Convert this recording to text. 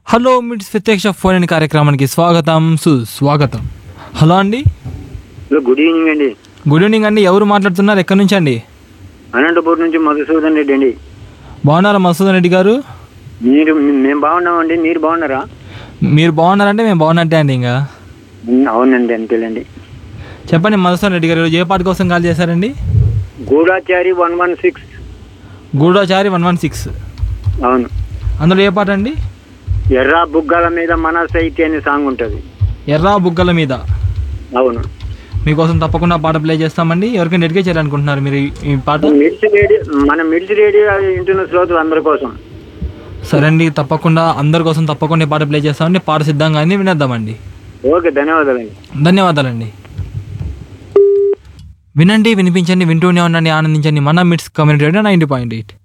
hello మిట్స్ ప్రత్యక్ష phone in కార్యక్రమానికి స్వాగతం సుస్వాగతం హలో అండి హలో గుడ్ ఈవినింగ్ అండి గుడ్ ఈవినింగ్ అండి ఎవరు మాట్లాడుతున్నారు ఎక్కడి నుంచి అండి అనంతపూర్ నుంచి మధుసూదన్ రెడ్డి అండి బాగున్నారా మసూదన్ రెడ్డి గారు మీరు మేము బాగున్నామండి మీరు బాగున్నారా మీరు బాగున్నారంటే మేము బాగున్నట్టే అండి ఇంకా ఉమ్, అవునండి అంతేలేండి చెప్పండి మధుసూదన్ రెడ్డి గారు ఈరోజు ఏ పాట కోసం కాల్ చేశారండి Goodachari one one six Goodachari one one six అవును అందులో ఏ పాట అండి ఎర్ర బుగ్గల మీద మనసైతే అనే సాంగ్ ఉంటుంది ఎర్ర బుగ్గల మీద అవును మీకోసం తప్పకుండా పాట ప్లే చేస్తామండి ఎవరికైనా డెడికేట్ చేయాలనుకుంటున్నారు మీరు ఈ- ఈ పాట మిర్చి రేడియో మన మిర్చి రేడియో అది వింటున్న శ్రోతలు అందరి కోసం సరే అండి తప్పకుండా అందరి కోసం తప్పకుండా ఈ పాట ప్లే చేస్తామండి పాట సిద్ధంగా అయింది వినేద్దామండి ఓకే ధన్యవాదాలండి ధన్యవాదాలండి వినండి వినిపించండి వింటూనే ఉండండి ఆనందించండి మన MITS community radio ninety point eight